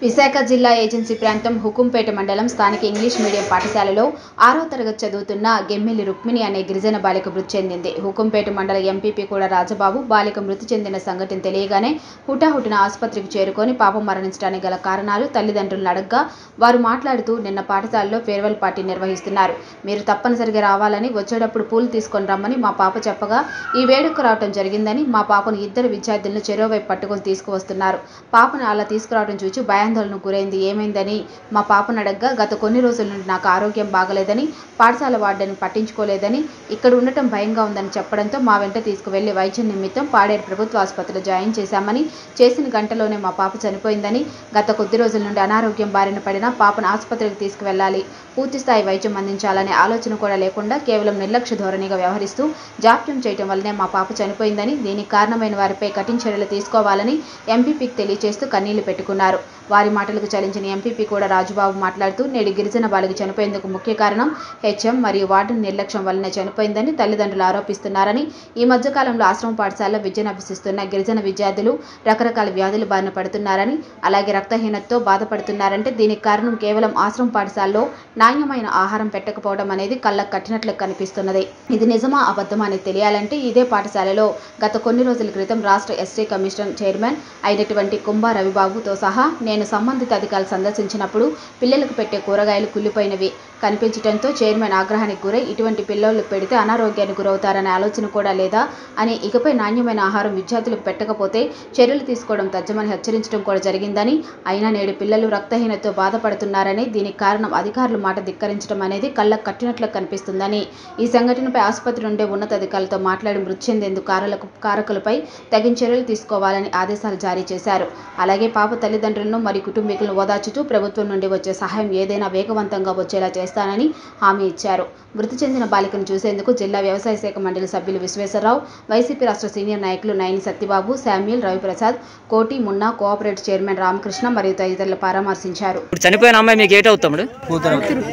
విశాఖ జిల్లా ఏజెన్సీ ప్రాంతం హుకుంపేట మండలం స్థానిక ఇంగ్లీష్ మీడియం పాఠశాలలో ఆరో తరగతి చదువుతున్న గెమ్మిలి రుక్మిణి అనే గిరిజన బాలిక మృతి చెందింది హుకుంపేట మండల ఎంపీపీ కూడా రాజబాబు బాలిక మృతి చెందిన సంఘటన తెలియగానే హుటాహుటిన ఆసుపత్రికి చేరుకొని పాపం మరణించడానికి గల కారణాలు తల్లిదండ్రులను అడగ్గా వారు మాట్లాడుతూ నిన్న పాఠశాలలో ఫేర్వెల్ పార్టీ నిర్వహిస్తున్నారు మీరు తప్పనిసరిగా రావాలని వచ్చేటప్పుడు పూలు తీసుకొని రమ్మని మా పాప చెప్పగా ఈ వేడుక రావటం జరిగిందని మా పాపను ఇద్దరు విద్యార్థులను చెరోవైపు పట్టుకొని తీసుకువస్తున్నారు పాపను అలా తీసుకురావడం చూసి భయాందోళనకు గురైంది ఏమైందని మా పాపను అడగ్గా గత కొన్ని రోజుల నుండి నాకు ఆరోగ్యం బాగలేదని పాఠశాల వార్డెన్ పట్టించుకోలేదని ఇక్కడ ఉండటం భయంగా ఉందని చెప్పడంతో మా వెంట తీసుకువెళ్లి వైద్యం నిమిత్తం పాడేరు ప్రభుత్వ ఆసుపత్రిలో జాయిన్ చేశామని చేసిన గంటలోనే మా పాప చనిపోయిందని గత కొద్ది రోజుల నుండి అనారోగ్యం బారిన పడిన పాపను ఆసుపత్రికి తీసుకువెళ్లాలి పూర్తిస్థాయి వైద్యం అందించాలనే ఆలోచన కూడా లేకుండా కేవలం నిర్లక్ష్య ధోరణిగా వ్యవహరిస్తూ జాప్యం చేయటం వల్లనే మా పాప చనిపోయిందని దీనికి కారణమైన వారిపై కఠిన చర్యలు తీసుకోవాలని ఎంపీపీకి తెలియజేస్తూ కన్నీళ్లు పెట్టుకున్నారు వారి మాటలకు చలించిన ఎంపీపీ కూడా రాజుబాబు మాట్లాడుతూ నేడు గిరిజన బాలిక చనిపోయేందుకు ముఖ్య కారణం హెచ్ఎం మరియు వార్డెన్ నిర్లక్ష్యం వల్లనే చనిపోయిందని తల్లిదండ్రులు ఆరోపిస్తున్నారని ఈ మధ్యకాలంలో ఆశ్రమ పాఠశాలలో విద్యను అభ్యసిస్తున్న గిరిజన విద్యార్థులు రకరకాల వ్యాధులు బారిన పడుతున్నారని అలాగే రక్తహీనతతో బాధపడుతున్నారంటే దీనికి కారణం కేవలం ఆశ్రమ పాఠశాలలో నాణ్యమైన ఆహారం పెట్టకపోవడం అనేది కళ్ళకు కట్టినట్లు కనిపిస్తున్నది ఇది నిజమా అబద్ధమా అని తెలియాలంటే ఇదే పాఠశాలలో గత కొన్ని రోజుల క్రితం రాష్ట్ర ఎస్టీ కమిషన్ చైర్మన్ అయినటువంటి కుంభా రవిబాబుతో సహా నేను సంబంధిత అధికారులు సందర్శించినప్పుడు పిల్లలకు పెట్టే కూరగాయలు కుళ్ళిపోయినవి కనిపించడంతో చైర్మన్ ఆగ్రహానికి గురై ఇటువంటి పిల్లలకు పెడితే అనారోగ్యానికి గురవుతారనే ఆలోచన కూడా లేదా అని ఇకపై నాణ్యమైన ఆహారం విద్యార్థులకు పెట్టకపోతే చర్యలు తీసుకోవడం తజ్జమని హెచ్చరించడం కూడా జరిగిందని అయినా నేడు పిల్లలు రక్తహీనతతో బాధపడుతున్నారని దీనికి కారణం అధికారుల మాట ధిక్కరించడం అనేది కళ్ళకు కట్టినట్లు కనిపిస్తుందని ఈ సంఘటనపై ఆసుపత్రి నుండే ఉన్నతాధికారులతో మాట్లాడి మృతి చెందేందుకు కారలకు కారకులపై తగిన చర్యలు తీసుకోవాలని ఆదేశాలు జారీ చేశారు అలాగే పాప తల్లిదండ్రులను మరియు కుటుంబీకులను ఓదార్చుతూ ప్రభుత్వం నుండి వచ్చే సహాయం ఏదైనా వేగవంతంగా వచ్చేలా చేస్తానని హామీ ఇచ్చారు మృతి చెందిన బాలికను చూసేందుకు జిల్లా వ్యవసాయ శాఖ మండలి సభ్యులు విశ్వేశ్వరరావు వైసీపీ రాష్ట్ర సీనియర్ నాయకులు నయని సత్యబాబు శామ్యుల్ రవిప్రసాద్ కోటి మున్నా కోఆపరేటివ్ చైర్మన్ రామకృష్ణ మరియు తదితరులు పరామర్శించారు ఇప్పుడు చనిపోయిన అమ్మాయి మీకు ఏటవుతాం తమ్ముడు కూతురు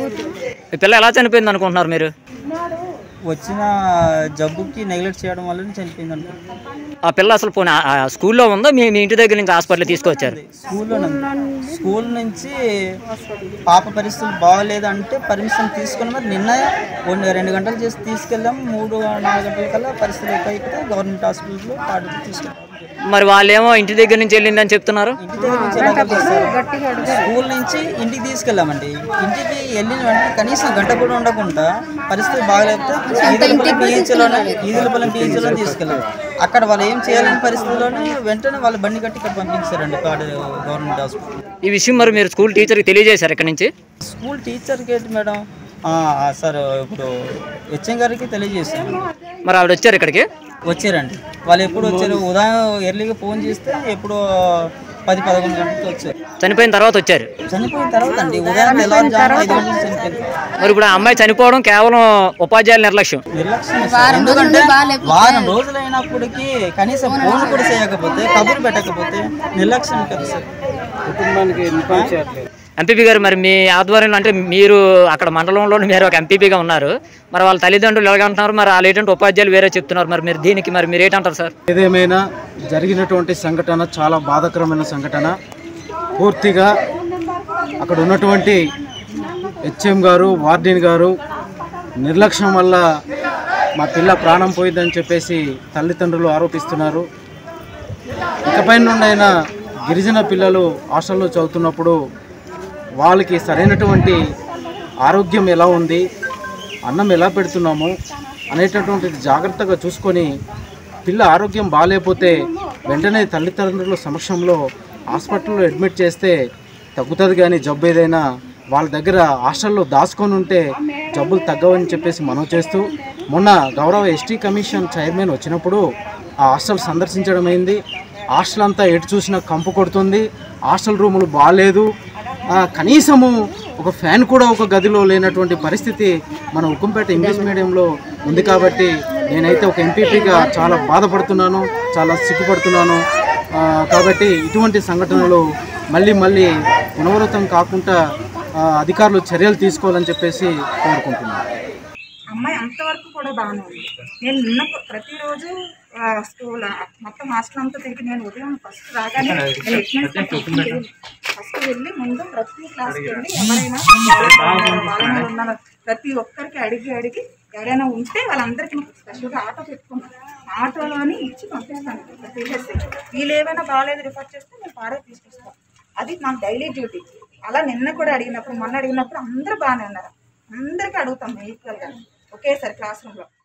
ఈ పిల్ల ఎలా చనిపోయింది అనుకుంటున్నారు మీరు వచ్చిన జబ్బుకి నెగ్లెక్ట్ చేయడం వల్ల చనిపోయింది అనుకుంటున్నాను ఆ పిల్ల అసలు పోనీ ఆ- ఆ స్కూల్లో ఉందో మీ మీ ఇంటి దగ్గర నుంచి హాస్పిటల్ తీసుకొచ్చారు స్కూల్లో స్కూల్ నుంచి పాప పరిస్థితులు బాగలేదంటే పర్మిషన్ తీసుకుని మరి నిన్న కొన్ని రెండు గంటలు చేసి తీసుకెళ్ళాం మూడు నాలుగు గంటల కల్లా పరిస్థితులు ఎక్కువైతే గవర్నమెంట్ హాస్పిటల్లో పాడు తీసుకెళ్ళాం మరి వాళ్ళేమో ఇంటి దగ్గర నుంచి వెళ్ళిందని చెప్తున్నారు ఇంటి దగ్గర నుంచి ఎలా పంపిస్తారు? స్కూల్ నుంచి ఇంటికి తీసుకెళ్ళామండి ఇంటికి వెళ్ళిన వెంటనే కనీసం గంట కూడా ఉండకుండా పరిస్థితి బాగలేకపోతే ఈదులపల్లి పిహెచ్లోనే ఈదులపల్లి పిహెచ్లో తీసుకెళ్ళాం అక్కడ వాళ్ళు ఏం చేయాలని పరిస్థితిలోనే వెంటనే వాళ్ళు బండి కట్టి ఇక్కడ పంపించారండి పాడు గవర్నమెంట్ హాస్పిటల్ ఈ విషయం మరి మీరు స్కూల్ టీచర్కి తెలియజేశారు ఇక్కడ నుంచి స్కూల్ టీచర్కి ఏంటి మేడం ఆ, సార్ ఇప్పుడు హెచ్ఎం గారికి తెలియజేశాను మరి ఆవిడ వచ్చారు ఇక్కడికి వచ్చారండి వాళ్ళు ఎప్పుడు వచ్చారు ఉదయం ఎర్లీగా ఫోన్ చేస్తే ఎప్పుడు పది పదకొండు గంటలకు వచ్చారు చనిపోయిన తర్వాత వచ్చారు చనిపోయిన తర్వాత అండి ఉదయం తెల్లవారుజామున ఐదు గంటలకు చనిపోయింది మరి ఇప్పుడు ఆ అమ్మాయి చనిపోవడం కేవలం ఉపాధ్యాయుల నిర్లక్ష్యం నిర్లక్ష్యం సార్. ఎందుకంటే వారం రోజులు అయినప్పటికీ కనీసం ఫోన్ కూడా చేయకపోతే కబురు పెట్టకపోతే నిర్లక్ష్యం కదా సార్ కుటుంబానికి ఎంపీపీ గారు మరి మీ ఆధ్వర్యంలో అంటే మీరు అక్కడ మండలంలో మీరు ఒక ఎంపీపీగా ఉన్నారు మరి వాళ్ళ తల్లిదండ్రులు ఎలాగంటున్నారు మరి వాళ్ళు ఏంటంటే ఉపాధ్యాయులు వేరే చెప్తున్నారు మరి మీరు దీనికి మరి మీరు ఏంటంటారు సార్ ఏదేమైనా జరిగినటువంటి సంఘటన చాలా బాధాకరమైన సంఘటన పూర్తిగా అక్కడ ఉన్నటువంటి హెచ్ఎం గారు వార్డెన్ గారు నిర్లక్ష్యం వల్ల మా పిల్ల ప్రాణం పోయిందని చెప్పేసి తల్లిదండ్రులు ఆరోపిస్తున్నారు ఇకపై నుండైనా గిరిజన పిల్లలు హాస్టల్లో చదువుతున్నప్పుడు వాళ్ళకి సరైనటువంటి ఆరోగ్యం ఎలా ఉంది అన్నం ఎలా పెడుతున్నాము అనేటటువంటిది జాగ్రత్తగా చూసుకొని పిల్ల ఆరోగ్యం బాగాలేకపోతే వెంటనే తల్లిదండ్రుల సమక్షంలో హాస్పిటల్లో అడ్మిట్ చేస్తే తగ్గుతుంది కానీ జబ్బు ఏదైనా వాళ్ళ దగ్గర హాస్టల్లో దాచుకొని ఉంటే జబ్బులు తగ్గవని చెప్పేసి మనం చేస్తూ మొన్న గౌరవ ఎస్టీ కమిషన్ చైర్మన్ వచ్చినప్పుడు ఆ హాస్టల్ సందర్శించడం అయింది హాస్టల్ అంతా ఎటు చూసినా కంపు కొడుతుంది హాస్టల్ రూములు బాగాలేదు ఆ, కనీసము ఒక ఫ్యాన్ కూడా ఒక గదిలో లేనటువంటి పరిస్థితి మన ఉక్కంపేట ఇంగ్లీష్ మీడియంలో ఉంది కాబట్టి నేనైతే ఒక ఎంపీపీగా చాలా బాధపడుతున్నాను చాలా సిగ్గుపడుతున్నాను ఆ, కాబట్టి ఇటువంటి సంఘటనలు మళ్ళీ మళ్ళీ పునరావృతం కాకుండా ఆ, అధికారులు చర్యలు తీసుకోవాలని చెప్పేసి కోరుకుంటున్నాను అమ్మాయి అంతవరకు కూడా బాగానే ఉంది నేను నిన్న ప్రతిరోజు ఆ, స్కూల్ ఆ, మొత్తం హాస్టల్ అంతా తిరిగి నేను ఉదయం ఫస్ట్ రాగానే నేను ఎట్లా ఫస్ట్ క్లాస్కి వెళ్ళి ముందు ప్రతి క్లాస్కి వెళ్ళి ఎవరైనా బాలనలు ఉన్నారో ప్రతి ఒక్కరికి అడిగి అడిగి ఎవరైనా ఉంటే వాళ్ళందరికీ నాకు స్పెషల్గా ఆటో పెట్టుకున్నాను ఆటోలోని ఇచ్చి పంపిస్తాను తీసేసి వీళ్ళు ఏమైనా బాగాలేదు రిఫర్ చేస్తే నేను పారే తీసుకొస్తాను అది నాకు డైలీ డ్యూటీ అలా నిన్న కూడా అడిగినప్పుడు మొన్న అడిగినప్పుడు అందరూ బాగానే ఉన్నారు అందరికీ అడుగుతాం ఈక్వల్గా ఒకేసారి క్లాస్ రూమ్లో